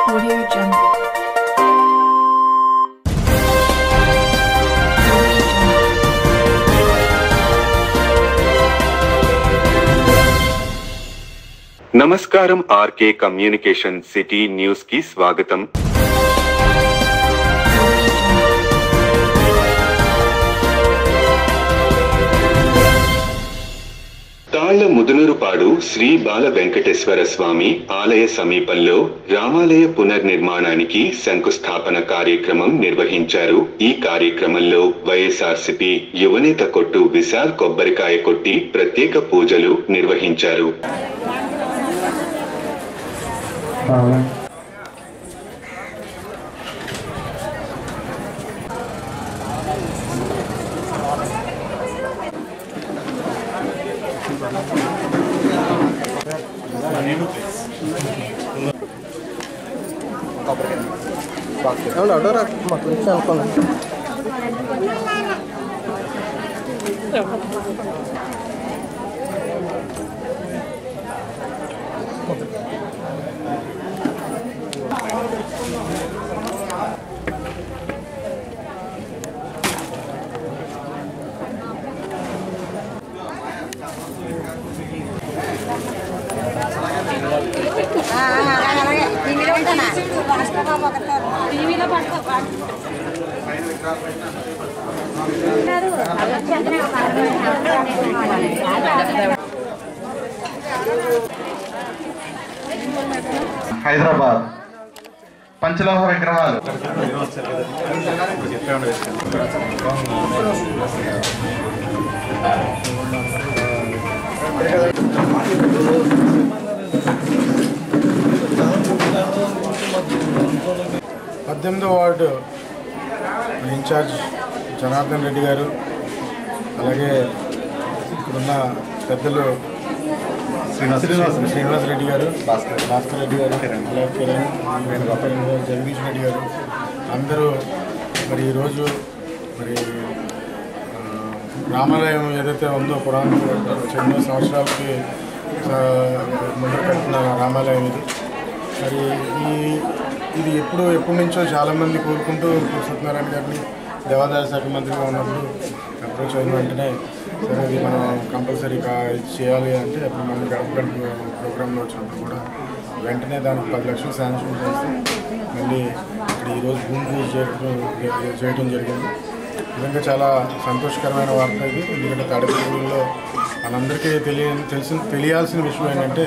Audio Jungle. Audio Jungle. నమస్కారం RK communication city news కి స్వాగతం తాళ్ల ముదునూరుపాడు శ్రీ బాల వెంకటేశ్వర స్వామి ఆలయ సమీపంలో రామాలయ పునర్నిర్మాణానికి శంకుస్థాపన కార్యక్రమం నిర్వహించారు ఈ కార్యక్రమంలో వైఎస్ఆర్సిపి యువనేత కొట్టు విశాల్ కొబ్బరికాయ కొట్టి ప్రత్యేక పూజలు నిర్వహించారు అలాగే టీవీలో ఉంటానా టీవీలో హైదరాబాద్ పంచలోహ విగ్రహాలు పద్దెనిమిదో వార్డు ఇన్ఛార్జ్ జనార్దన్ రెడ్డి గారు అలాగే ఇక్కడున్న పెద్దలు శ్రీనివాస్ శ్రీనివాస్ రెడ్డి గారు భాస్కర్ భాస్కర్ రెడ్డి గారు అలాగే కిరణ్ వేణుగోపాల్ గారు జగదీష్ రెడ్డి గారు అందరూ మరి ఈరోజు మరి ఆ, రామాలయం ఏదైతే ఉందో పురాణ ఎన్నో సంవత్సరాలకి ఆ, ముందు కట్టిన రామాలయం ఇది మరి ఈ ఇది ఎప్పుడు ఎప్పటి నుంచో చాలామంది కోరుకుంటూ సత్యనారాయణ గారిని దేవాదాయ శాఖ మంత్రిగా ఉన్నప్పుడు అప్రోచ్ అయిన వెంటనే సరే ఇది మనం కంపల్సరీ కా ఇది చేయాలి అంటే అప్పుడు మనం గడప గడప ప్రోగ్రాంలో వచ్చినప్పుడు కూడా వెంటనే దానికి పది లక్షలు శాంక్షన్ చేసి మళ్ళీ ఇక్కడ ఈరోజు భూమి పూజ చేయడం చేయడం జరిగింది నిజంగా చాలా సంతోషకరమైన వార్త ఇది ఎందుకంటే తాడేపల్లిలో మనందరికీ తెలియ తెలిసిన తెలియాల్సిన విషయం ఏంటంటే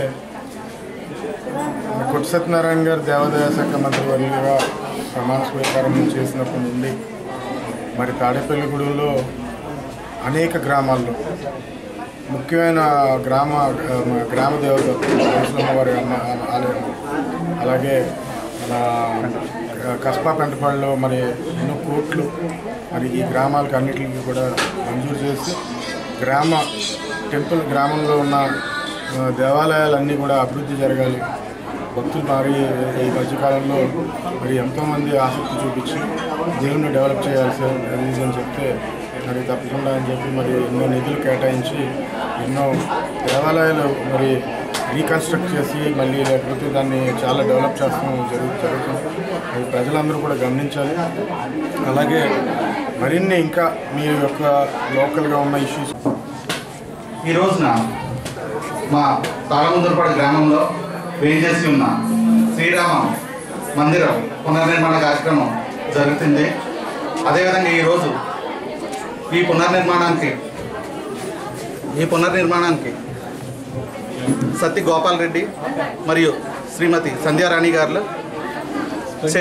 కొట్టు సత్యనారాయణ గారు దేవాదాయ శాఖ మంత్రివర్యులుగా ప్రమాణ స్వీకారం చేసినప్పటి నుండి మరి తాడేపల్లిగూడెంలో అనేక గ్రామాల్లో ముఖ్యమైన గ్రామ గ్రామ దేవత వెంకటేశ్వర వారి అమ్మ ఆలయం అలాగే మన కస్బా పెంటపాడులో మరి ఎన్నో కోట్లు మరి ఈ గ్రామాలకు అన్నిటికీ కూడా మంజూరు చేసి గ్రామ టెంపుల్ గ్రామంలో ఉన్న ఆ, దేవాలయాలన్నీ కూడా అభివృద్ధి జరగాలి భక్తులు మరి ఈ మధ్యకాలంలో మరి ఎంతోమంది ఆసక్తి చూపించి దేవుణ్ణి డెవలప్ చేయాల్సి అది అని చెప్తే మరి తప్పకుండా అని చెప్పి మరి ఎన్నో నిధులు కేటాయించి ఎన్నో దేవాలయాలు మరి రీకన్స్ట్రక్ట్ చేసి మళ్ళీ లేకపోతే దాన్ని చాలా డెవలప్ చేస్తాం జరుగు జరుగుతుంది అది ప్రజలందరూ కూడా గమనించాలి అలాగే మరిన్ని ఇంకా మీ యొక్క లోకల్గా ఉన్న ఇష్యూస్ ఈ రోజున మా తాళముందరపాడు గ్రామంలో వేయించేసి ఉన్న శ్రీరామ మందిరం పునర్నిర్మాణ కార్యక్రమం జరుగుతుంది అదేవిధంగా ఈరోజు ఈ పునర్నిర్మాణానికి ఈ పునర్నిర్మాణానికి సత్తి గోపాల్ రెడ్డి మరియు శ్రీమతి సంధ్యారాణి గారు చే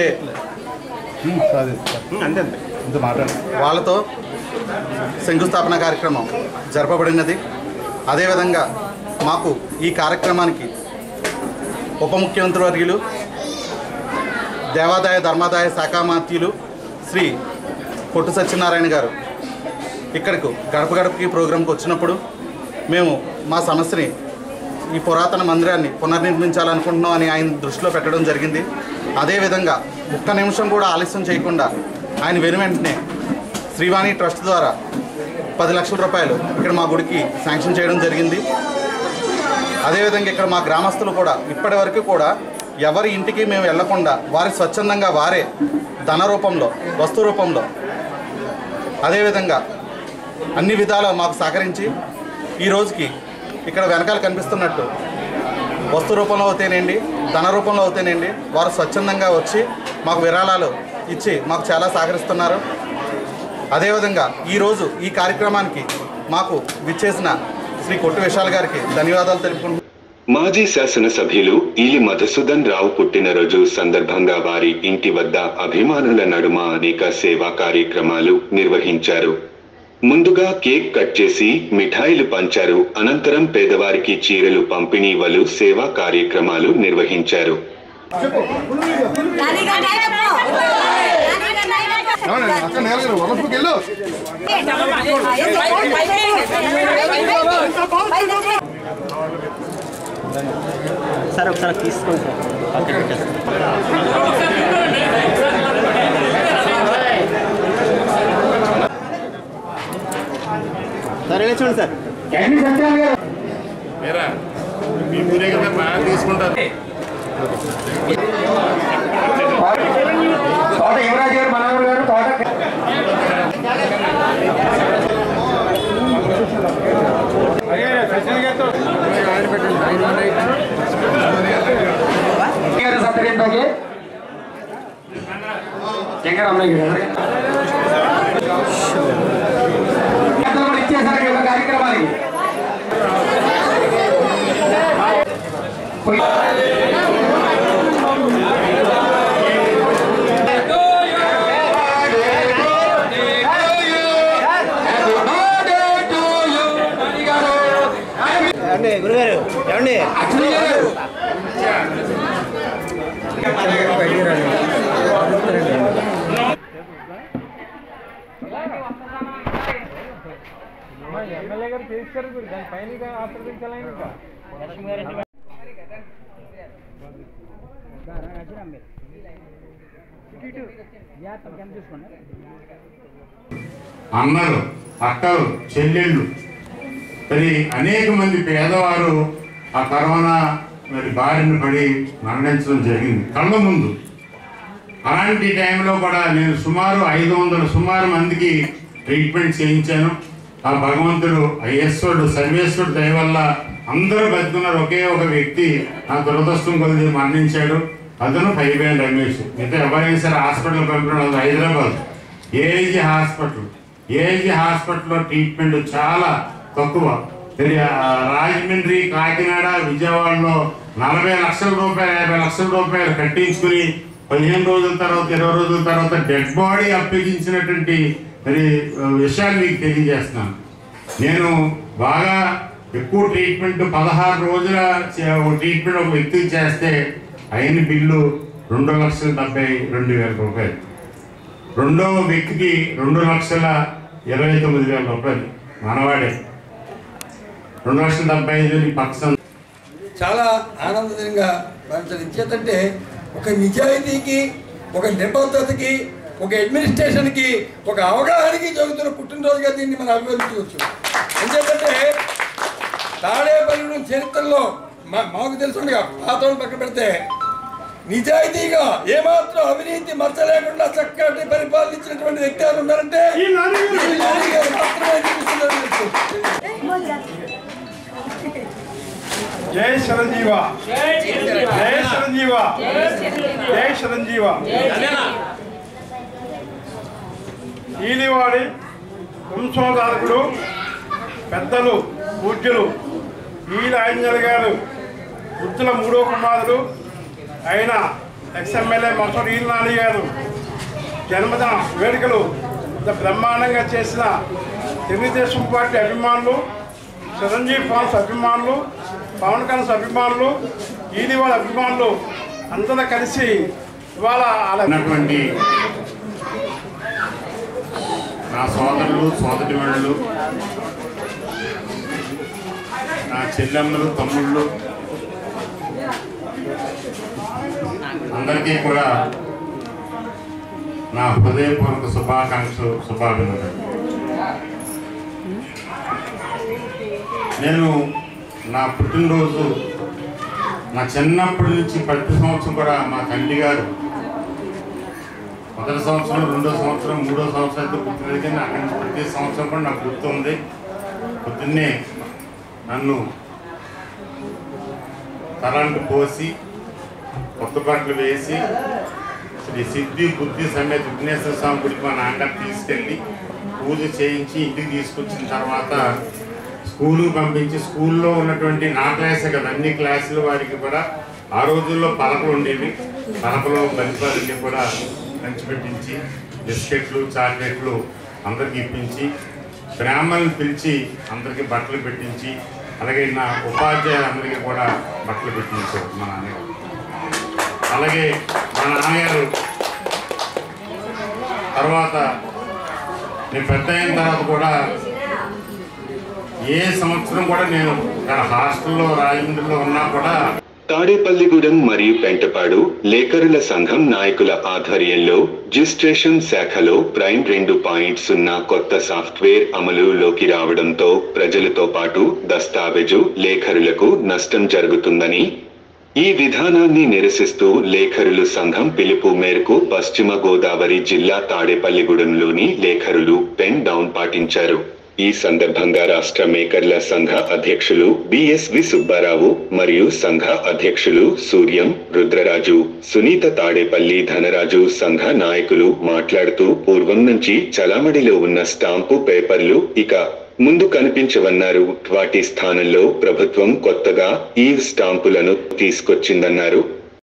వాళ్ళతో శంకుస్థాపన కార్యక్రమం జరపబడినది అదేవిధంగా మాకు ఈ కార్యక్రమానికి ఉప ముఖ్యమంత్రి వర్యులు దేవాదాయ ధర్మాదాయ శాఖ మంత్రులు శ్రీ పొట్టు సత్యనారాయణ గారు ఇక్కడకు గడప గడపకి ప్రోగ్రాంకి వచ్చినప్పుడు మేము మా సమస్యని ఈ పురాతన మందిరాన్ని పునర్నిర్మించాలనుకుంటున్నాం అని ఆయన దృష్టిలో పెట్టడం జరిగింది అదేవిధంగా ఒక్క నిమిషం కూడా ఆలస్యం చేయకుండా ఆయన వెను వెంటనే శ్రీవాణి ట్రస్ట్ ద్వారా పది లక్షల రూపాయలు ఇక్కడ మా గుడికి శాంక్షన్ చేయడం జరిగింది అదేవిధంగా ఇక్కడ మా గ్రామస్తులు కూడా ఇప్పటి వరకు కూడా ఎవరి ఇంటికి మేము వెళ్లకుండా వారి స్వచ్ఛందంగా వారే ధన రూపంలో వస్తు రూపంలో అదేవిధంగా అన్ని విధాలా మాకు సహకరించి ఈ రోజుకి ఇక్కడ వెనకాల కనిపిస్తున్నట్టు వస్తు రూపంలో అవుతేనేండి ధన రూపంలో అవుతేనేండి వారు స్వచ్ఛందంగా వచ్చి మాకు విరాళాలు ఇచ్చి మాకు చాలా సహకరిస్తున్నారు అదేవిధంగా ఈరోజు ఈ కార్యక్రమానికి మాకు విచ్చేసిన శ్రీ కొట్టు విశాల్ గారికి ధన్యవాదాలు తెలుపుకుంటున్నాను మాజీ శాసనసభ్యులు ఈలి మధుసూదన్ రావు పుట్టినరోజు సందర్భంగా వారి ఇంటి వద్ద అభిమానుల నడుమ అనేక సేవా కార్యక్రమాలు నిర్వహించారు ముందుగా కేక్ కట్ చేసి మిఠాయిలు పంచారు అనంతరం పేదవారికి చీరలు పంపిణీ వలు సేవా కార్యక్రమాలు నిర్వహించారు అక్క నేల వరపుకి వెళ్ళు సార్ ఒకసారి తీసుకోండి సార్ పక్కన పెట్టేస్తాను సార్ ఇలా చూడండి సార్ మీ మీరే కదా బాగా తీసుకుంటారు తోట యువరాజు గారు మనవరు గారు తోట గారు సత్కరింపకి శంకర్ అమ్మాయి గారు ఎంతో కూడా ఇచ్చేసారు కదా కార్యక్రమానికి ఏమండి గురుగారు ఏమండి అక్షయ్ గారు అన్నలు అక్కలు చెల్లెళ్ళు మరి అనేక మంది పేదవారు ఆ కరోనా మరి బారిన పడి మరణించడం జరిగింది కళ్ళ ముందు అలాంటి టైంలో కూడా నేను సుమారు ఐదు వందల సుమారు మందికి ట్రీట్మెంట్ చేయించాను ఆ భగవంతుడు అయ్యేశ్వరుడు సర్వేశ్వరుడు దయ వల్ల అందరూ బతుకున్నారు ఒకే ఒక వ్యక్తి నా దురదృష్టం కొద్ది మరణించాడు అతను పైబేన్ రమేష్ మిగతా ఎవరైనా సరే హాస్పిటల్ పంపడం అది హైదరాబాద్ ఏఐజీ హాస్పిటల్ ఏఐజీ హాస్పిటల్లో ట్రీట్మెంట్ చాలా తక్కువ మరి ఆ రాజమండ్రి కాకినాడ విజయవాడలో నలభై లక్షల రూపాయలు యాభై లక్షల రూపాయలు కట్టించుకుని పదిహేను రోజుల తర్వాత ఇరవై రోజుల తర్వాత డెడ్ బాడీ అప్పగించినటువంటి మరి ఆ, విషయాలు మీకు తెలియజేస్తున్నాను నేను బాగా ఎక్కువ ట్రీట్మెంట్ పదహారు రోజుల చే- ఒక ట్రీట్మెంట్ ఒక వ్యక్తికి చేస్తే అయిన బిల్లు రెండు లక్షల డెబ్బై రెండు వేల రూపాయలు రెండవ వ్యక్తికి రెండు లక్షల ఇరవై తొమ్మిది వేల రూపాయలు మనవాడే రెండు లక్షల డెబ్బై ఐదు వేలు ఈ పక్క సంద- చాలా ఆనందకరంగా భావించాలి ఎందుచేతంటే ఒక నిజాయితీకి ఒక నిబద్ధతకి ఒక అడ్మినిస్ట్రేషన్కి ఒక అవగాహనకి జరుగుతున్న పుట్టినరోజుగా దీన్ని మనం అభివర్ణించవచ్చు ఎందుకంటే తాడేపల్లి చరిత్రలో మా మాకు తెలుసుండగా పాతోడు పక్కన పెడితే నిజాయితీగా ఏమాత్రం అవినీతి మచ్చ లేకుండా చక్కటి పరిపాలించినటువంటి వ్యక్తి ఎవరు ఉన్నారంటే ఈ నాని గారు మాత్రమే చూపిస్తున్నారు మీకు. జై చిరంజీవ జై చిరంజీవ జై చిరంజీవ ఈలివాడి వంశోధారకుడు పెద్దలు పూజ్యులు ఈల ఆంజనేయులు గారు వృద్ధుల మూడో కుమారుడు అయిన ఎక్స్ఎమ్మెల్యే మసూర్ ఈల్ నాని గారు జన్మదిన వేడుకలు ఇంత బ్రహ్మాండంగా చేసిన తెలుగుదేశం పార్టీ అభిమానులు చిరంజీవి ఫ్యాన్స్ అభిమానులు పవన్ కళ్యాణ్ అభిమానులు ఈది వాళ్ళ అభిమానులు అందరూ కలిసి ఇవాళ వాళ్ళ ఉన్నటువంటి నా సోదరులు సోదరిమణులు నా చెల్లెమ్మలు తమ్ముళ్ళు అందరికీ కూడా నా హృదయపూర్వక శుభాకాంక్షలు శుభాభినందనలు నేను నా పుట్టినరోజు నా చిన్నప్పటి నుంచి ప్రతి సంవత్సరం కూడా మా తండ్రి గారు మొదటి సంవత్సరం రెండో సంవత్సరం మూడో సంవత్సరం అయితే గుర్తులేదు కానీ అక్కడి నుంచి ప్రతి సంవత్సరం కూడా నాకు గుర్తుంది పొద్దున్నే నన్ను తలంటు పోసి కొత్త బట్టలు వేసి శ్రీ సిద్ధి బుద్ధి సమేత విఘ్నేశ్వర స్వామి గుడికి మా నాన్నగారు తీసుకెళ్ళి పూజ చేయించి ఇంటికి తీసుకొచ్చిన తర్వాత స్కూలుకి పంపించి స్కూల్లో ఉన్నటువంటి నా క్లాసే కదా అన్ని క్లాసుల వారికి కూడా ఆ రోజుల్లో పలకలు ఉండేవి పలకలో బలిపాలన్నీ కూడా పంచిపెట్టించి బిస్కెట్లు చాక్లెట్లు అందరికి ఇప్పించి బ్రాహ్మణులు పిలిచి అందరికీ బట్టలు పెట్టించి అలాగే నా ఉపాధ్యాయులందరికీ కూడా బట్టలు పెట్టించారు మా నాన్నగారు అలాగే మా నాన్నగారు తర్వాత నేను పెద్ద అయిన తర్వాత కూడా ఏ సంవత్సరం కూడా నేను ఇక్కడ హాస్టల్లో రాజమండ్రిలో ఉన్నా కూడా తాడేపల్లిగూడెం మరియు పెంటపాడు లేఖరుల సంఘం నాయకుల ఆధ్వర్యంలో రిజిస్ట్రేషన్ శాఖలో ప్రైమ్ రెండు పాయింట్ సున్నా కొత్త సాఫ్ట్వేర్ అమలులోకి రావడంతో ప్రజలతో పాటు దస్తావేజు లేఖరులకు నష్టం జరుగుతుందని ఈ విధానాన్ని నిరసిస్తూ లేఖరులు సంఘం పిలుపు మేరకు పశ్చిమ గోదావరి జిల్లా తాడేపల్లిగూడెంలోని లేఖరులు పెన్ డౌన్ పాటించారు ఈ సందర్భంగా రాష్ట్ర మేకర్ల సంఘ అధ్యక్షులు బిఎస్వి సుబ్బారావు మరియు సంఘ అధ్యక్షులు సూర్యం రుద్రరాజు సునీత తాడేపల్లి ధనరాజు సంఘ నాయకులు మాట్లాడుతూ పూర్వం నుంచి చలామణిలో ఉన్న స్టాంపు పేపర్లు ఇక ముందు కనిపించవన్నారు వాటి స్థానంలో ప్రభుత్వం కొత్తగా ఈ స్టాంపులను తీసుకొచ్చిందన్నారు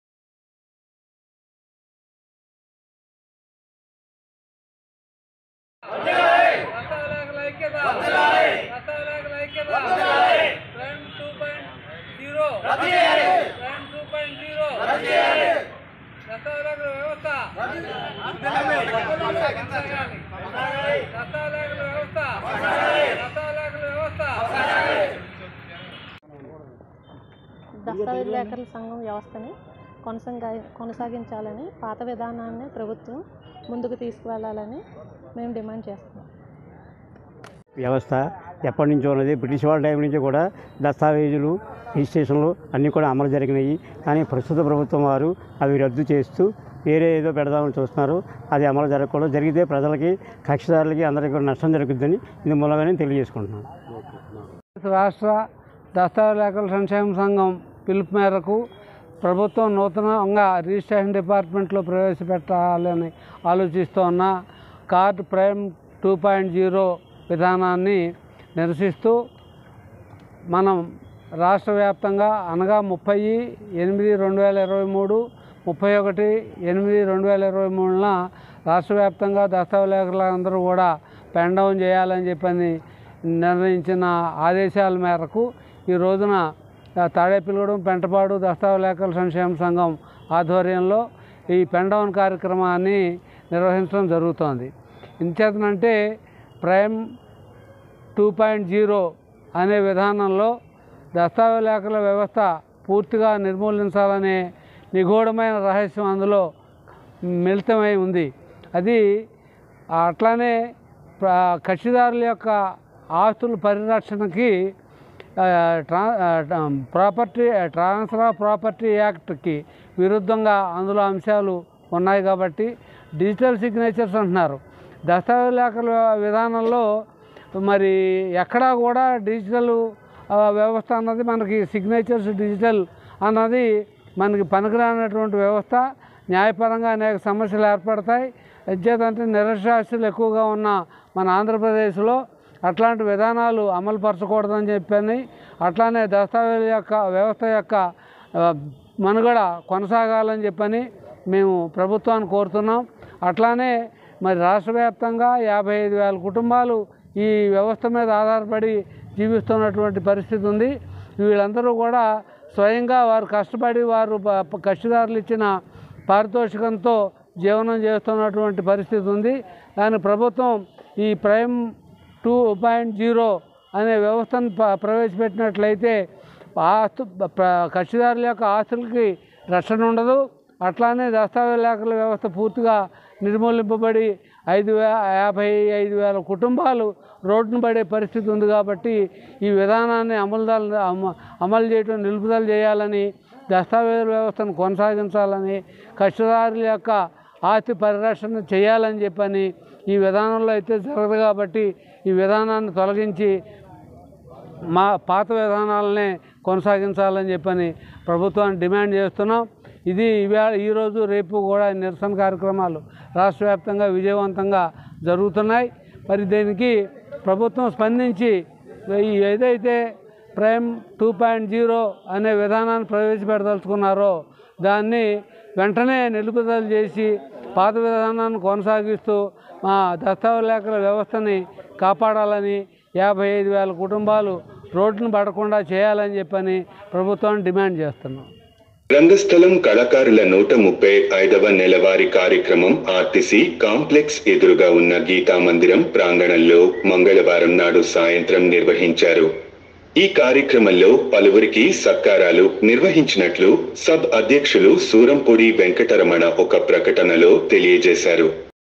దస్తావేజ్ లేఖల సంఘం వ్యవస్థని కొనసాగ కొనసాగించాలని పాత విధానాన్ని ప్రభుత్వం ముందుకు తీసుకువెళ్ళాలని మేము డిమాండ్ చేస్తున్నాం వ్యవస్థ ఎప్పటి నుంచో ఉన్నది బ్రిటిష్ వాళ్ళ టైం నుంచి కూడా దస్తావేజులు రిజిస్ట్రేషన్లు అన్నీ కూడా అమలు జరిగినాయి కానీ ప్రస్తుత ప్రభుత్వం వారు అవి రద్దు చేస్తూ వేరే ఏదో పెడదామని చూస్తున్నారు అది అమలు జరగకూడదు జరిగితే ప్రజలకి కక్షదారులకి అందరికీ కూడా నష్టం జరుగుతుందని ఇది మూలంగానే తెలియజేసుకుంటున్నాను రాష్ట్ర దస్తావేజుల సంక్షేమ సంఘం పిలుపు మేరకు ప్రభుత్వం నూతనంగా రిజిస్ట్రేషన్ డిపార్ట్మెంట్లో ప్రవేశపెట్టాలని ఆలోచిస్తూ ఉన్న card prime two point zero విధానాన్ని నిరసిస్తూ మనం రాష్ట్ర వ్యాప్తంగా అనగా ముప్పై ఎనిమిది రెండు వేల ఇరవై మూడు ముప్పై ఒకటి ఎనిమిది రెండు వేల ఇరవై మూడున రాష్ట్ర వ్యాప్తంగా దస్తావేజులందరూ కూడా పెన్ డౌన్ చేయాలని చెప్పని నిర్ణయించిన ఆదేశాల మేరకు ఈ రోజున ఆ, తాడేపల్లిగూడెం పెంటపాడు దస్తావేజుల సంక్షేమ సంఘం ఆధ్వర్యంలో ఈ పెన్ డౌన్ కార్యక్రమాన్ని నిర్వహించడం జరుగుతోంది ఇంచేతనంటే ప్రైమ్ టూ పాయింట్ జీరో అనే విధానంలో దస్తావేజుల వ్యవస్థ పూర్తిగా నిర్మూలించాలనే నిగూఢమైన రహస్యం అందులో మిళితమై ఉంది అది అట్లానే ప్ర- కక్షిదారుల యొక్క ఆస్తుల పరిరక్షణకి ఆ, ట్రా ప్రాపర్టీ ట్రాన్స్ఫర్ ఆఫ్ ప్రాపర్టీ యాక్ట్కి విరుద్ధంగా అందులో అంశాలు ఉన్నాయి కాబట్టి డిజిటల్ సిగ్నేచర్స్ అంటున్నారు దస్తావేజ్ లేఖల విధానంలో మరి ఎక్కడా కూడా డిజిటల్ ఆ, వ్యవస్థ అన్నది మనకి సిగ్నేచర్స్ డిజిటల్ అన్నది మనకి పనికిరానటువంటి వ్యవస్థ న్యాయపరంగా అనేక సమస్యలు ఏర్పడతాయి ఎచ్చేతంటే నిరక్షరాస్యులు ఎక్కువగా ఉన్న మన ఆంధ్రప్రదేశ్లో అట్లాంటి విధానాలు అమలు పరచకూడదని చెప్పని అట్లానే దస్తావేజ్ యొక్క వ్యవస్థ యొక్క ఆ, మనుగడ కొనసాగాలని చెప్పని మేము ప్రభుత్వాన్ని కోరుతున్నాం అట్లానే మరి రాష్ట్ర వ్యాప్తంగా యాభై ఐదు వేల కుటుంబాలు ఈ వ్యవస్థ మీద ఆధారపడి జీవిస్తున్నటువంటి పరిస్థితి ఉంది వీళ్ళందరూ కూడా స్వయంగా వారు కష్టపడి వారు ప- ప- కష్టదారులు ఇచ్చిన పారితోషికంతో జీవనం చేస్తున్నటువంటి పరిస్థితి ఉంది కానీ ప్రభుత్వం ఈ ప్రైమ్ టూ పాయింట్ జీరో అనే వ్యవస్థను ప- ప్రవేశపెట్టినట్లయితే ఆస్తు ప్ర- కక్షిదారుల యొక్క ఆస్తులకి రక్షణ ఉండదు అట్లానే దస్తావేజ్ లేఖల వ్యవస్థ పూర్తిగా నిర్మూలింపబడి ఐదు వే యాభై ఐదు వేల కుటుంబాలు రోడ్డున పడే పరిస్థితి ఉంది కాబట్టి ఈ విధానాన్ని అమలు అమలు చేయడం నిలుపుదల చేయాలని దస్తావేజుల వ్యవస్థను కొనసాగించాలని కష్టదారుల యొక్క ఆస్తి పరిరక్షణ చేయాలని చెప్పని ఈ విధానంలో అయితే జరగదు కాబట్టి ఈ విధానాన్ని తొలగించి మా పాత విధానాలనే కొనసాగించాలని చెప్పని ప్రభుత్వాన్ని డిమాండ్ చేస్తున్నాం ఇది ఇవాళ ఈరోజు రేపు కూడా నిరసన కార్యక్రమాలు రాష్ట్ర వ్యాప్తంగా విజయవంతంగా జరుగుతున్నాయి మరి దీనికి ప్రభుత్వం స్పందించి ఈ ఏదైతే ప్రైమ్ టూ పాయింట్ జీరో అనే విధానాన్ని ప్రవేశపెట్టదలుచుకున్నారో దాన్ని వెంటనే నిలుపుదల చేసి పాత విధానాన్ని కొనసాగిస్తూ మా దస్తావేజుల వ్యవస్థని కాపాడాలని యాభై ఐదు వేల కుటుంబాలు రోడ్డును పడకుండా చేయాలని చెప్పని ప్రభుత్వాన్ని డిమాండ్ చేస్తున్నాం రంగస్థలం కళాకారుల నూట ముప్పై ఐదవ నెలవారీ కార్యక్రమం ఆర్టీసీ కాంప్లెక్స్ ఎదురుగా ఉన్న గీతా మందిరం ప్రాంగణంలో మంగళవారం నాడు సాయంత్రం నిర్వహించారు ఈ కార్యక్రమంలో పలువురికి సత్కారాలు నిర్వహించినట్లు సబ్ అధ్యక్షులు సూరంపూడి వెంకటరమణ ఒక ప్రకటనలో తెలియజేశారు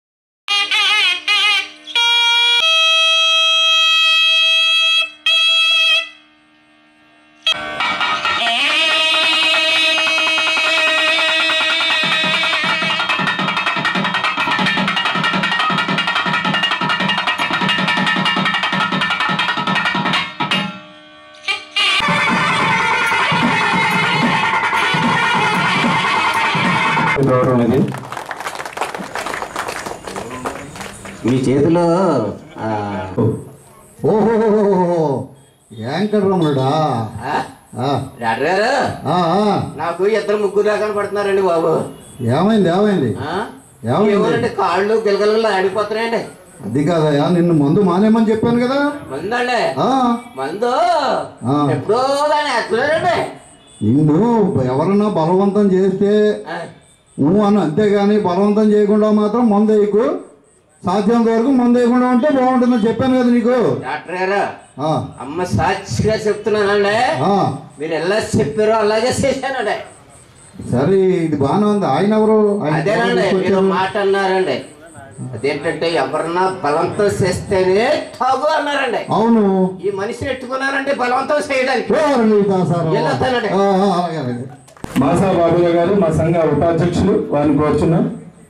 గౌరవం ఇది మీ చేతిలో ఆ, ఓహో యాంకర్ రమణుడా ఆ, డాక్టర్ గారు ఆ, ఆ. నాకు ఇద్దరు ముగ్గురు దాకా పడుతున్నారండి బాబు ఏమైంది ఏమైంది ఆ? ఏమైంది ఏమోనండి కాళ్ళు గిలగలు ఆడిపోతున్నాయండి అది కాదయా నిన్ను మందు మానేమని చెప్పాను కదా మందండి ఆ, మందు ఆ. ఎప్పుడో దాన్ని ఎత్తలేడండి నిన్ను ఎవరన్నా బలవంతం చేస్తే నువ్వు అన్న అంతేగాని బలవంతం చేయకుండా మాత్రం మందు వేయకు సాధ్యంత వరకు మందు వేయకుండా ఉంటే బాగుంటుందని చెప్పాను కదా నీకు డాక్టర్ గారు ఆ, అమ్మ సాక్షిగా చెప్తున్నానండి ఆ. మీరు ఎలా చెప్పారో అలాగే చేశానండి సరే ఇది బాగానే ఉంది ఆయన ఎవరు ఆయన ఎవరు అదేనండి మీరు తీసుకొచ్చారు? మాట అన్నారండి అదేంటంటే ఎవరన్నా బలవంతం చేస్తేనే తాగు అన్నారండి అవును ఈ మనిషిని ఎట్టుకున్నారండి బలవంతం చేయడానికి ఎవరు నీ దాసారావు? వెళ్ళొస్తానండి. ఆ, ఆ, అలాగే, అలాగే. మాసా బాబుయ్య గారు మా సంఘ ఉపాధ్యక్షులు వారిని కోరుచున్నాం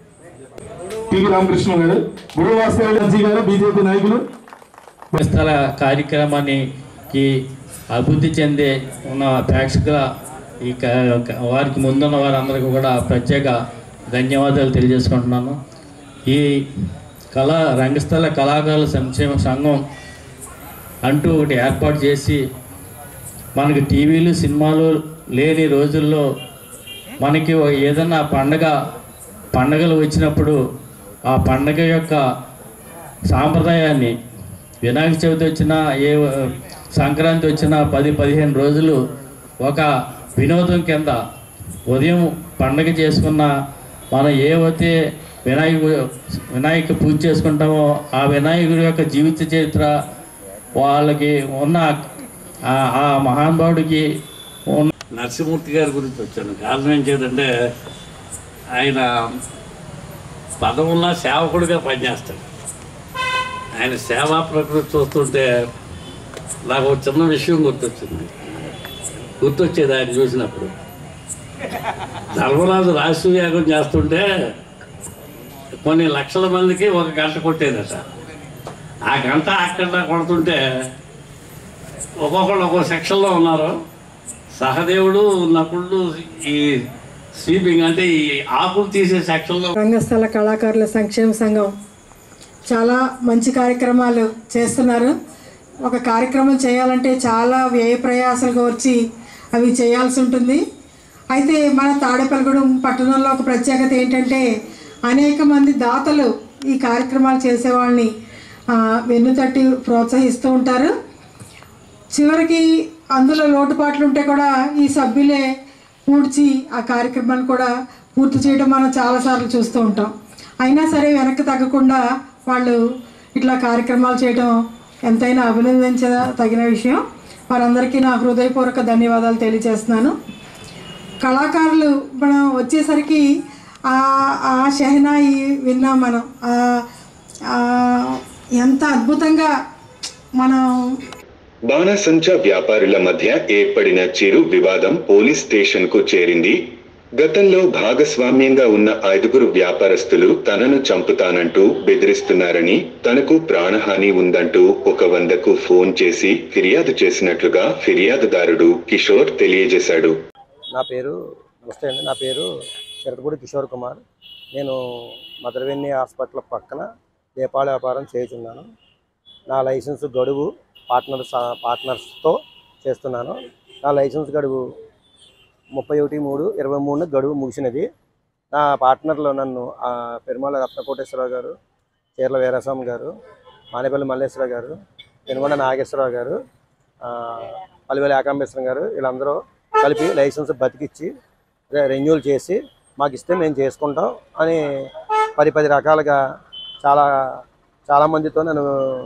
టివి రామకృష్ణ గారు గురు వాస్తవ గారు బీజేపీ నాయకులు స్థల కార్యక్రమాన్ని ఈ అభివృద్ధి చెందే ఉన్న ప్రేక్షకుల ఈ క- క- వారికి ముందున్న వారందరికీ కూడా ప్రత్యేక ధన్యవాదాలు తెలియజేసుకుంటున్నాను ఈ కళా రంగస్థల కళాకారుల సంక్షేమ సంఘం అంటూ ఒకటి ఏర్పాటు చేసి మనకి టీవీలు సినిమాలు లేని రోజుల్లో మనకి ఓ ఏదన్నా పండగ పండగలు వచ్చినప్పుడు ఆ పండగ యొక్క సాంప్రదాయాన్ని వినాయక చవితి వచ్చినా ఏ సంక్రాంతి వచ్చినా పది పదిహేను రోజులు ఒక వినోదం కింద ఉదయం పండగ చేసుకున్న మనం ఏవైతే వినాయకు వినాయక పూజ చేసుకుంటామో ఆ వినాయకుడి యొక్క జీవిత చరిత్ర వాళ్ళకి ఉన్న ఆ- ఆ మహానుభావుడికి ఉన్న నరసింహమూర్తి గారి గురించి వచ్చాను కారణం ఏం చేదంటే ఆయన పదవుల్లో సేవకుడిగా పనిచేస్తాడు ఆయన సేవా ప్రకృతి చూస్తుంటే నాకు ఒక చిన్న విషయం గుర్తొచ్చింది గుర్తొచ్చేది ఆయన చూసినప్పుడు ధర్మరాజు రాజసూయాగం చేస్తుంటే కొన్ని లక్షల మందికి ఒక గంట కొట్టేదట ఆ గంట అక్కడ కొడుతుంటే ఒక్కొక్కళ్ళు ఒక్కో సెక్షన్లో ఉన్నారు సహదేవుడు నకుళ్ళు ఈ స్వీపింగ్ అంటే ఈ ఆకులు తీసే సెక్షన్లో రంగస్థల కళాకారుల సంక్షేమ సంఘం చాలా మంచి కార్యక్రమాలు చేస్తున్నారు ఒక కార్యక్రమం చేయాలంటే చాలా వ్యయ ప్రయాసాలు వచ్చి అవి చేయాల్సి ఉంటుంది అయితే మన తాడేపల్లిగూడెం పట్టణంలో ఒక ప్రత్యేకత ఏంటంటే అనేక మంది దాతలు ఈ కార్యక్రమాలు చేసేవాళ్ళని ఆ, వెన్నుతట్టి ప్రోత్సహిస్తూ ఉంటారు చివరికి అందులో లోటుపాట్లు ఉంటే కూడా ఈ సభ్యులే పూడ్చి ఆ కార్యక్రమాన్ని కూడా పూర్తి చేయడం మనం చాలాసార్లు చూస్తూ ఉంటాం అయినా సరే వెనక్కి తగ్గకుండా వాళ్ళు ఇట్లా కార్యక్రమాలు చేయడం ఎంతైనా అభినందించ తగిన విషయం వారందరికీ నా హృదయపూర్వక ధన్యవాదాలు తెలియజేస్తున్నాను కళాకారులు మనం వచ్చేసరికి ఆ ఆ షెహనాయి విన్నాం మనం ఆ- ఆ ఎంత అద్భుతంగా మనం బాణసంచా వ్యాపారుల మధ్య ఏర్పడిన చిరు వివాదం పోలీస్ స్టేషన్కు చేరింది గతంలో భాగస్వామ్యంగా ఉన్న ఐదుగురు వ్యాపారస్తులు తనను చంపుతానంటూ బెదిరిస్తున్నారని తనకు ప్రాణహాని ఉందంటూ ఒక వందకు ఫోన్ చేసి ఫిర్యాదు చేసినట్లుగా ఫిర్యాదుదారుడు కిషోర్ తెలియజేశాడు నా పేరు నమస్తే అండి నా పేరు చిరటపూడి కిషోర్ కుమార్ నేను మదర్వెన్ని హాస్పిటల్ పక్కన దీపాల వ్యాపారం చేయుచున్నాను నా లైసెన్స్ గడువు పార్ట్నర్ పార్ట్నర్స్తో చేస్తున్నాను నా లైసెన్స్ గడువు ముప్పై ఒకటి మూడు ఇరవై మూడున గడువు ముగిసినది నా పార్ట్నర్లో నన్ను ఆ, పెరుమాళ రత్నకోటేశ్వరరావు గారు చీర్ల వీరాస్వామి గారు మానేపల్లి మల్లేశ్వరరావు గారు పెనుగొండ నాగేశ్వరరావు గారు ఆ, పల్లివేలి ఏకాంబేశ్వరం గారు వీళ్ళందరూ కలిపి లైసెన్స్ బతికిచ్చి రె- రెన్యూల్ చేసి మాకు ఇస్తే మేము చేసుకుంటాం అని పది పది రకాలుగా చాలా చాలామందితో నన్ను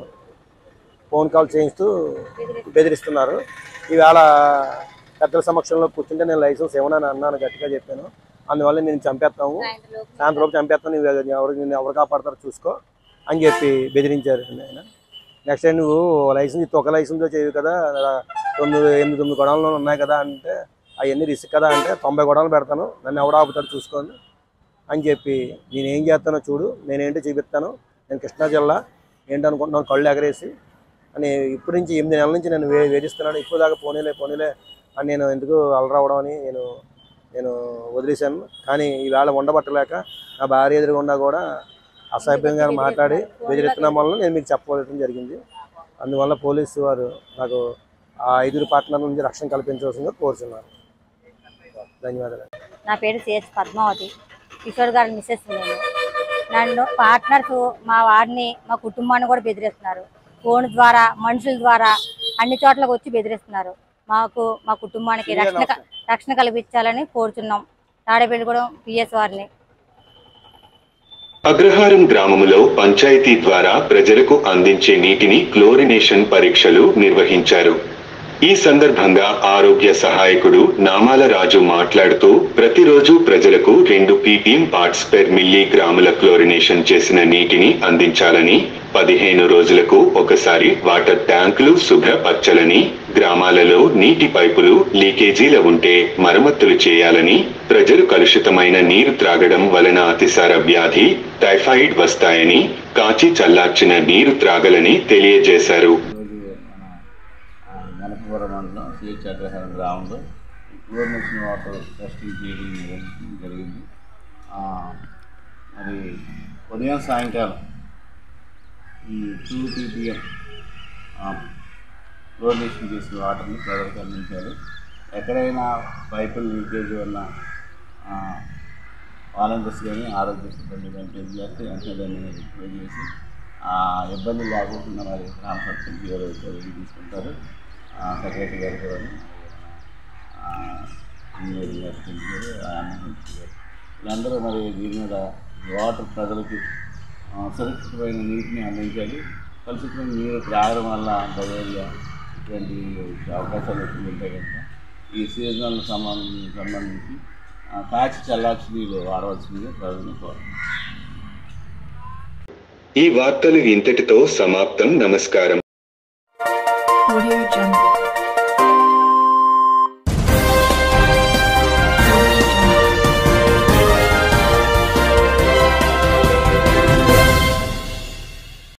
ఫోన్ కాల్ చేయిస్తూ బెదిరిస్తున్నారు ఈవేళ పెద్దల సమక్షంలో కూర్చుంటే నేను లైసెన్స్ ఏమన్నా అన్నాను గట్టిగా చెప్పాను అందువల్ల నేను చంపేస్తాము సాయంత్రం లోపు చంపేస్తాను నువ్వు ఎవరు నేను ఎవరు కాపాడతారో చూసుకో అని చెప్పి బెదిరించారు ఆయన నెక్స్ట్ టైం నువ్వు లైసెన్స్ ఇస్తే ఒక లైసెన్స్తో చేయవు కదా తొమ్మిది ఎనిమిది తొమ్మిది గొడవలు ఉన్నాయి కదా అంటే అవన్నీ రిస్క్ కదా అంటే తొంభై గొడవలు పెడతాను నన్ను ఎవడ ఆపుతాడు చూసుకోండి అని చెప్పి నేను ఏం చేస్తానో చూడు నేనేంటో చూపిస్తాను నేను కృష్ణా జిల్లా ఏంటనుకుంటున్నాను కళ్ళు ఎగరేసి అని ఇప్పటి నుంచి ఎనిమిది నెలల నుంచి నేను వే వేధిస్తున్నాను ఇప్పుడు దాకా పోనీలే పోనీలే అని నేను ఎందుకు అలరావడం అని నేను నేను వదిలేశాను కానీ ఈవేళ ఉండబట్టలేక నా భార్య ఎదురుగుండా కూడా అసభ్యంగా మాట్లాడి బెదిరిస్తున్నాం వల్ల నేను మీకు చెప్పవలసిన జరిగింది అందువల్ల పోలీసు వారు నాకు ఆ ఐదుగురు పార్ట్నర్ల నుంచి రక్షణ కల్పించవలసిందిగా కోరుచున్నారు ధన్యవాదాలు నా పేరు సిహెచ్ పద్మావతి కిషోర్ గారి మిస్సెస్ నేను నన్ను పార్ట్నర్స్ మా వారిని మా కుటుంబాన్ని కూడా బెదిరిస్తున్నారు ఫోన్ ద్వారా మనుషుల ద్వారా అన్ని చోట్లకు వచ్చి బెదిరిస్తున్నారు మాకు మా కుటుంబానికి రక్షణ క- రక్షణ కల్పించాలని కోరుచున్నాం తాడేపల్లిగూడెం పిఎస్ వారిని అగ్రహారం గ్రామములో పంచాయతీ ద్వారా ప్రజలకు అందించే నీటిని క్లోరినేషన్ పరీక్షలు నిర్వహించారు ఈ సందర్భంగా ఆరోగ్య సహాయకుడు నామాల రాజు మాట్లాడుతూ ప్రతిరోజు ప్రజలకు రెండు పీపీఎం పార్ట్స్ పెర్ మిల్లీ గ్రాముల క్లోరినేషన్ చేసిన నీటిని అందించాలని పదిహేను రోజులకు ఒకసారి వాటర్ ట్యాంకులు శుభ్రపరచాలని గ్రామాలలో నీటి పైపులు లీకేజీల ఉంటే మరమ్మతులు చేయాలని ప్రజలు కలుషితమైన నీరు త్రాగడం వలన అతిసార వ్యాధి టైఫాయిడ్ వస్తాయని కాచి చల్లార్చిన నీరు త్రాగలని తెలియజేశారు గణపవరం మండలం సిహెచ్ అగ్రహారం గ్రామంలో క్లోరినేషన్ వాటర్ టెస్టింగ్ చేయడం నిర్వహించడం జరిగింది ఆ, మరి ఉదయం సాయంకాలం ఈ టూ పీపీఎం క్లోరినేషన్ చేసిన వాటర్ని ప్రజలకు అందించాలి ఎక్కడైనా పైపులు లీకేజ్ వల్ల వాలంటీర్స్ కానీ ఆరోగ్య సిబ్బంది కానీ తెలియజేస్తే వెంటనే దాన్ని రిపేర్ చేసి ఆ ఇబ్బంది లేకుండా మరి గ్రామ సర్పంచ్ గారు చర్యలు తీసుకుంటారు ఆ, సెక్రటరీ గారు కూడా ఆ, ఇంజనీరింగ్ గారు తెలిపారు అన్నహెచ్ గారు వీళ్ళందరూ మరి దీని మీద వాటర్ ప్రజలకి ఆ, సురక్షితమైన నీటిని అందించాలి కలుషితమైన నీరు త్రాగడం వల్ల డయేరియా ఇటువంటి అవకాశాలు ఎక్కువ ఉంటాయి కనుక ఈ సీజనల్ సంబంధించి సంబంధించి ఆ, కాచి చల్లార్చి నీళ్ళు వాడవలసిందిగా ప్రజలను కోరుతున్నాను ఈ వార్తలు ఇంతటితో సమాప్తం నమస్కారం Audio Jungle.